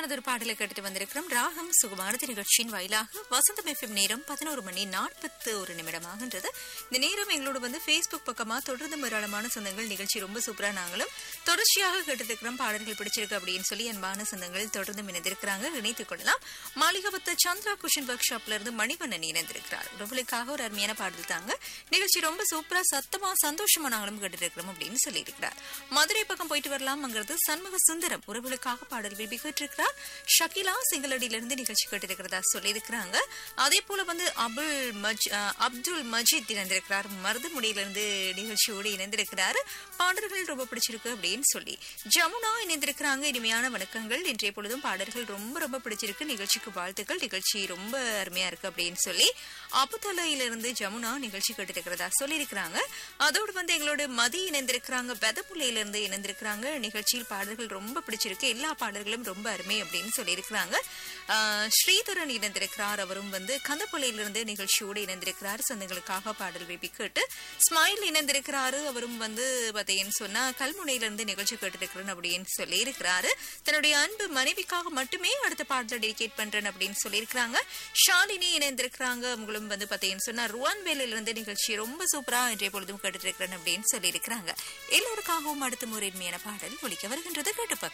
ஒரு பாடலை கேட்டுட்டு வந்திருக்கிறோம் ராகம் சுகமானது நிகழ்ச்சியின் வாயிலாக வசந்தம் எஃப்எம் நேரம் பதினோரு மணி நாற்பத்து ஒரு நிமிடமாகின்றது இந்த நேரம் எங்களோட வந்து ஃபேஸ்புக் பக்கமா தொடர்ந்து ஏராளமான சொந்தங்கள் நிகழ்ச்சி ரொம்ப சூப்பரா நாங்களும் தொடர்ச்சியாக கேட்டுட்டு இருக்கிறோம் பாடல்கள் பிடிச்சிருக்கு அப்படின்னு சொல்லி அன்பான சொந்தங்கள் தொடர்ந்து இணைந்திருக்கிறாங்க இணைத்துக் கொள்ளலாம் மாளிகாவத்த சந்திரா குஷன் ஒர்க் ஷாப்ல இருந்து மணிவண்ணன் இணைந்திருக்கிறார் உறவுகளுக்காக ஒரு அருமையான பாடல் தாங்க நிகழ்ச்சி ரொம்ப சூப்பரா சத்தமா சந்தோஷமா நாங்களும் கேட்டுட்டு இருக்கிறோம் அப்படின்னு சொல்லியிருக்கிறார் மதுரை பக்கம் போயிட்டு வரலாம் அங்கிறது சண்முக சுந்தரம் உறவுகளுக்காக பாடல் விரும்பி கேட்டிருக்கிறார் ஷகிலா சிங்களடியிலிருந்து நிகழ்ச்சி கேட்டிருக்கிறதா சொல்லியிருக்கிறாங்க அதே போல வந்து அபுல் மஜ் அஹ், அப்துல் மஜித் இணைந்திருக்கிறார் மருதுமுடியிலிருந்து நிகழ்ச்சியோடு இணைந்திருக்கிறார் பாடல்கள் ரொம்ப பிடிச்சிருக்கு அப்படின்னு சொல்லி ஜமுனா இணைந்திருக்கிறாங்க இனிமையான வணக்கங்கள் இன்றைய பொழுதும் பாடல்கள் ரொம்ப ரொம்ப பிடிச்சிருக்கு நிகழ்ச்சிக்கு வாழ்த்துக்கள் நிகழ்ச்சி ரொம்ப அருமையா இருக்கு அப்படின்னு சொல்லி அபுதலையிலிருந்து ஜமுனா நிகழ்ச்சி கேட்டிருக்கிறதா சொல்லியிருக்கிறாங்க அதோடு வந்து எங்களோட மதி இணைந்திருக்கிறாங்க வெதப்புலையிலிருந்து இணைந்திருக்கிறாங்க நிகழ்ச்சியில் பாடல்கள் ரொம்ப பிடிச்சிருக்கு எல்லா பாடல்களும் ரொம்ப அருமை அப்படின்னு சொல்லியிருக்கிறாங்க ஆஹ், ஸ்ரீதரன் இணைந்திருக்கிறார் அவரும் வந்து கந்தப்புலையிலிருந்து நிகழ்ச்சியோடு இணைந்திருக்கிறார் சொந்தங்களுக்காக பாடல் விபி கேட்டு ஸ்மைல் இணைந்திருக்கிறாரு அவரும் வந்து பார்த்தீங்கன்னு சொன்னா கல்முனையிலிருந்து நிகழ்ச்சி கேட்டிருக்கிறேன் அப்படின்னு சொல்லி இருக்கிறாரு தன்னுடைய அன்பு மனைவிக்காக மட்டுமே அடுத்த பாடலை டெடிகேட் பண்றேன் அப்படின்னு சொல்லியிருக்கிறாங்க ஷாலினி இணைந்திருக்கிறாங்க அவங்களும் வந்து பார்த்தீங்கன்னு சொன்னா ருவான்வேலில இருந்து நிகழ்ச்சி ரொம்ப சூப்பரா இன்றைய பொழுதும் கேட்டுட்டு இருக்கிறேன் அப்படின்னு சொல்லியிருக்கிறாங்க எல்லோருக்காகவும் அடுத்த முறை உண்மையான பாடல் ஒலிக்க வருகின்றது கேட்டு பார்க்கலாம்